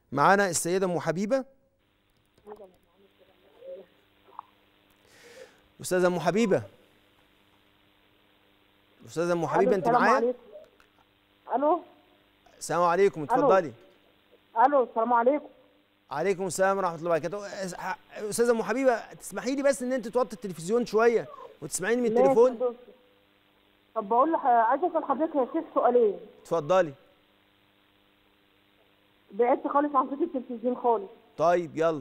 معانا السيده ام حبيبه استاذه ام حبيبه استاذه ام حبيبه انت السلام معايا عليكم. الو السلام عليكم اتفضلي الو السلام عليكم عليكم السلام ورحمه الله وبركاته أس- ح- استاذه ام حبيبه تسمحي لي بس ان انت توطي التلفزيون شويه وتسمعيني من ماشي التليفون يا دكتور. طب بقول لح... عايزه اسال حضرتك يا شيخ سؤالين اتفضلي بعدت خالص عن صوت التلفزيون خالص طيب يلا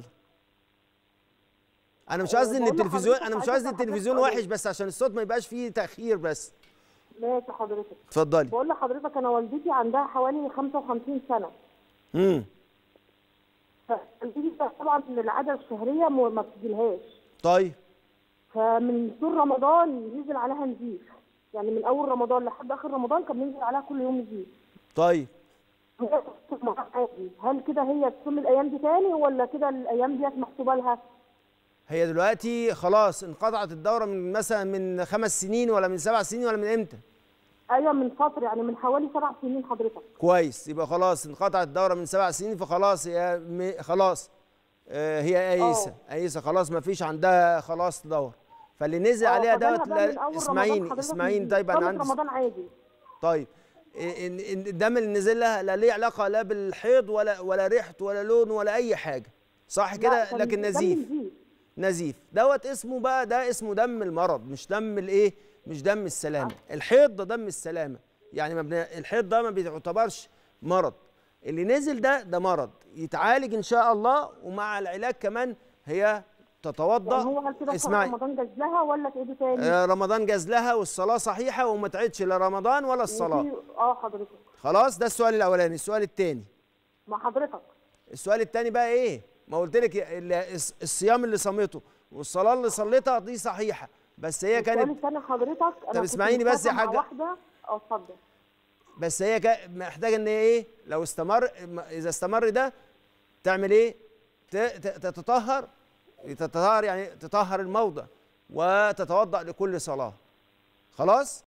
انا مش أه، قصدي ان بقول التلفزيون لحضرتك انا مش عايزة قصدي أسأل التلفزيون حضرتك وحش بس عشان الصوت ما يبقاش فيه تاخير بس ماشي حضرتك اتفضلي بقول لحضرتك انا والدتي عندها حوالي 55 سنه امم فوالدتي طبعا من العاده الشهريه م- ما بتجيلهاش طيب فمن طول رمضان نزل عليها نزيف يعني من اول رمضان لحد اخر رمضان كان بينزل عليها كل يوم نزيف طيب هي بتصوم معاها عادي. هل كده هي تصوم الايام دي تاني ولا كده الايام ديت محسوبه لها؟ هي دلوقتي خلاص انقطعت الدوره من مثلا من خمس سنين ولا من سبع سنين ولا من امتى ايوه من فتره يعني من حوالي سبع سنين حضرتك كويس يبقى خلاص انقطعت الدوره من سبع سنين فخلاص هي م... خلاص آه هي قيسه قيسه خلاص ما فيش عندها خلاص دور فاللي نزل آه، عليها فجالها دوت بقى من لا- أول رمضان اسمعيني حضرتك اسمعيني نزيف. طيب انا صامت عندي رمضان عادي طيب إن إن الدم اللي نزل لها لا ليه علاقه لا بالحيض ولا ولا ريحته ولا لون ولا اي حاجه صح لا، كده كان لكن دم نزيف نزيف. نزيف دوت اسمه بقى ده اسمه دم المرض مش دم الايه مش دم السلامه الحيض ده دم السلامه يعني ما بن... الحيض ده ما بيعتبرش مرض اللي نزل ده ده مرض يتعالج ان شاء الله ومع العلاج كمان هي تتوضا يعني هو هل كده اسمعي رمضان جاز لها ولا تعيدي تاني؟ آه، رمضان جاز لها والصلاه صحيحه وما تعيدش لا رمضان ولا الصلاه وفي- اه حضرتك خلاص ده السؤال الاولاني السؤال الثاني مع حضرتك السؤال الثاني بقى ايه ما قلت لك ال- الص- الصيام اللي صمته والصلاه اللي صليتها دي صحيحه بس هي السؤال كانت الثاني حضرتك انا طب كنت اسمعيني بس يا متفقة مع حاجة. واحده اه اتفضل بس هي كا- محتاجه ان هي ايه لو استمر م- اذا استمر ده تعمل ايه ت- ت- تتطهر تتطهر يعني تطهر الموضع وتتوضا لكل صلاه خلاص